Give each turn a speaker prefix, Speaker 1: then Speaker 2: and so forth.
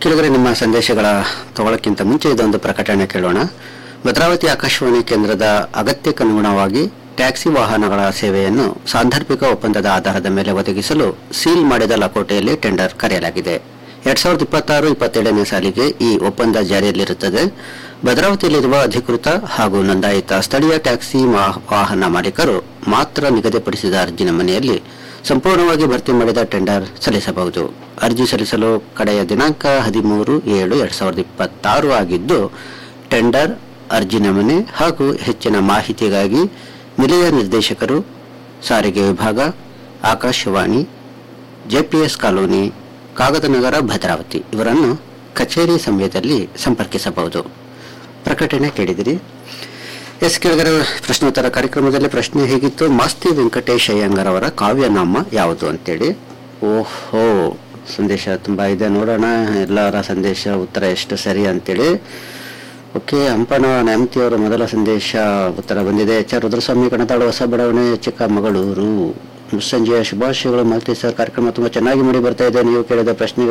Speaker 1: ಕೆಳಗಡೆ ನಿಮ್ಮ ಸಂದೇಶಗಳ ತಗೊಳ್ಳೋಕ್ಕಿಂತ ಮುಂಚೆ ಇದೊಂದು ಪ್ರಕಟಣೆ ಕೇಳೋಣ ಭದ್ರಾವತಿ ಆಕಾಶವಾಣಿ ಕೇಂದ್ರದ ಅಗತ್ಯಕ್ಕನುಗುಣವಾಗಿ ಟ್ಯಾಕ್ಸಿ ವಾಹನಗಳ ಸೇವೆಯನ್ನು ಸಾಂದರ್ಭಿಕ ಒಪ್ಪಂದದ ಆಧಾರದ ಮೇಲೆ ಒದಗಿಸಲು ಸೀಲ್ ಮಾಡಿದ ಲಕೋಟೆಯಲ್ಲಿ ಟೆಂಡರ್ ಕರೆಯಲಾಗಿದೆ ಎರಡ್ ಸಾವಿರದ ಇಪ್ಪತ್ತಾರು ಇಪ್ಪತ್ತೇಳನೇ ಸಾಲಿಗೆ ಈ ಒಪ್ಪಂದ ಜಾರಿಯಲ್ಲಿರುತ್ತದೆ ಭದ್ರಾವತಿಯಲ್ಲಿರುವ ಅಧಿಕೃತ ಹಾಗೂ ನೋಂದಾಯಿತ ಸ್ಥಳೀಯ ಟ್ಯಾಕ್ಸಿ ಮಾ- ವಾಹನ ಮಾಲೀಕರು ಮಾತ್ರ ನಿಗದಿಪಡಿಸಿದ ಅರ್ಜಿ ನಮೂನೆಯಲ್ಲಿ ಸಂಪೂರ್ಣವಾಗಿ ಭರ್ತಿ ಮಾಡಿದ ಟೆಂಡರ್ ಸಲ್ಲಿಸಬಹುದು ಅರ್ಜಿ ಸಲ್ಲಿಸಲು ಕಡೆಯ ದಿನಾಂಕ ಹದಿಮೂರು ಏಳು ಎರಡ್ ಸಾವಿರದ ಇಪ್ಪತ್ತಾರು ಆಗಿದ್ದು ಟೆಂಡರ್ ಅರ್ಜಿ ನಮೂನೆ ಹಾಗೂ ಹೆಚ್ಚಿನ ಮಾಹಿತಿಗಾಗಿ ನಿಲಯ ನಿರ್ದೇಶಕರು ಸಾರಿಗೆ ವಿಭಾಗ ಆಕಾಶವಾಣಿ ಜೆಪಿಎಸ್ ಕಾಲೋನಿ ಕಾಗದನಗರ ಭದ್ರಾವತಿ ಇವರನ್ನು ಕಚೇರಿ ಸಮಯದಲ್ಲಿ ಸಂಪರ್ಕಿಸಬಹುದು ಪ್ರಕಟಣೆ ಕೇಳಿದಿರಿ ಎಸ್ ಕೆಳಗರ ಪ್ರಶ್ನೋತ್ತರ ಕಾರ್ಯಕ್ರಮದಲ್ಲಿ ಪ್ರಶ್ನೆ ಹೇಗಿತ್ತು ಮಾಸ್ತಿ ವೆಂಕಟೇಶ್ ಅಯ್ಯಂಗರ್ ಅವರ ಕಾವ್ಯನಾಮ ಯಾವುದು ಅಂತೇಳಿ ಓಹೋ ಸಂದೇಶ ತುಂಬಾ ಇದೆ ನೋಡೋಣ ಎಲ್ಲರ ಸಂದೇಶ ಉತ್ತರ ಎಷ್ಟು ಸರಿ ಅಂತೇಳಿ ಓಕೆ ಹಂಪನ ನ್ಯಾಮತಿಯವರ ಮೊದಲ ಸಂದೇಶ ಉತ್ತರ ಬಂದಿದೆ ಎಚ್ ಆರ್ ರುದ್ರಸ್ವಾಮಿ ಕಣತಾಳು ಹೊಸ ಬಡಾವಣೆ ಚಿಕ್ಕಮಗಳೂರು ಮುಸ್ಸಂಜೆಯ ಶುಭಾಶಯಗಳು ಮಾಲ್ತಿ ಸರ್ ಕಾರ್ಯಕ್ರಮ ತುಂಬಾ ಚೆನ್ನಾಗಿ ಮೂಡಿ ಬರ್ತಾ ಇದೆ ನೀವು ಕೇಳಿದ ಪ್ರಶ್ನೆಗೆ